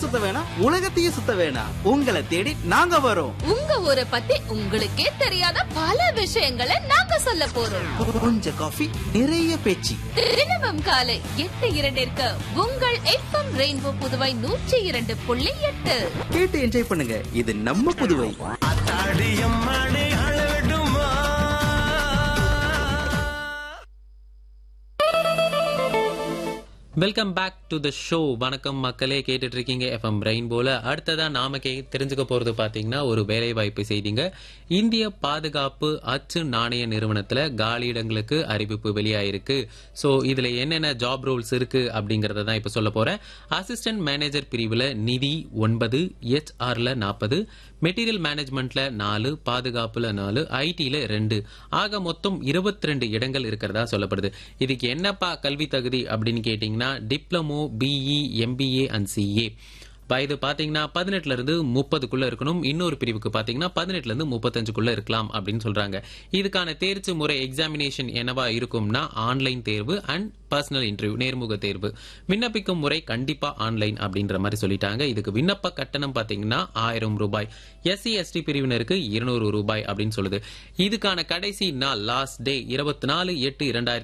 சுத்த வேணாம் உலகத்தையே சுத்த வேணாம் உங்களை தேடி நாங்க வரோம் உங்க ஊரை பத்தி உங்களுக்கே தெரியாத பல விஷயங்களை நாங்க சொல்ல போறோம் கொஞ்சம் காஃபி நிறைய பேச்சு தினமும் காலை எட்டு இரண்டிற்கு உங்கள் எஃப்எம் ரெயின்போ புதுவை நூற்றி இரண்டு புள்ளி எட்டு கேட்டு என்ஜாய் பண்ணுங்க இது நம்ம புதுவை அத்தாடியம்மாடி அளவிடுமா welcome back to the show வணக்கம் மக்களே கேட்டுட்டு இருக்கீங்க எஃப்எம் ரெயின்போல அடுத்ததா நாம கே தெரிஞ்சுக்க போறது பாத்தீங்கன்னா ஒரு வேலை வாய்ப்பு செய்திங்க இந்திய பாதுகாப்பு அச்சு நாணய நிறுவனத்துல காலியிடங்களுக்கு அறிவிப்பு வெளியாயிருக்கு சோ இதுல என்னென்ன ஜாப் ரோல்ஸ் இருக்கு அப்படிங்கறத தான் இப்ப சொல்ல போறேன் அசிஸ்டன்ட் மேனேஜர் பிரிவுல நிதி ஒன்பது ஹெச்ஆர்ல நாற்பது மெட்டீரியல் மேனேஜ்மெண்ட்ல நாலு பாதுகாப்புல நாலு ஐடில ரெண்டு ஆக மொத்தம் இருபத்தி ரெண்டு இடங்கள் இருக்கிறதா சொல்லப்படுது இதுக்கு என்னப்பா கல்வி தகுதி அப்படின்னு கேட்டீங்கன்னா diploma BE MBA and CA வயது பாத்தீங்கன்னா பதினெட்டுல இருந்து முப்பதுக்குள்ள இருக்கணும் இன்னொரு பிரிவுக்கு பாத்தீங்கன்னா பதினெட்டுல இருந்து முப்பத்தஞ்சுக்குள்ள இருக்கலாம் அப்படின்னு சொல்றாங்க இதுக்கான தேர்ச்சி முறை எக்ஸாமினேஷன் என்னவா இருக்கும்னா ஆன்லைன் தேர்வு அண்ட் பர்சனல் இன்டர்வியூ நேர்முக தேர்வு விண்ணப்பிக்கும் முறை கண்டிப்பா ஆன்லைன் அப்படின்ற மாதிரி சொல்லிட்டாங்க இதுக்கு விண்ணப்ப கட்டணம் பாத்தீங்கன்னா ஆயிரம் ரூபாய் எஸ்சி எஸ்டி பிரிவினருக்கு இருநூறு ரூபாய் அப்படின்னு சொல்லுது இதுக்கான கடைசி நாள் லாஸ்ட் டே இருபத்தி நாலு எட்டு இரண்டாயிரத்தி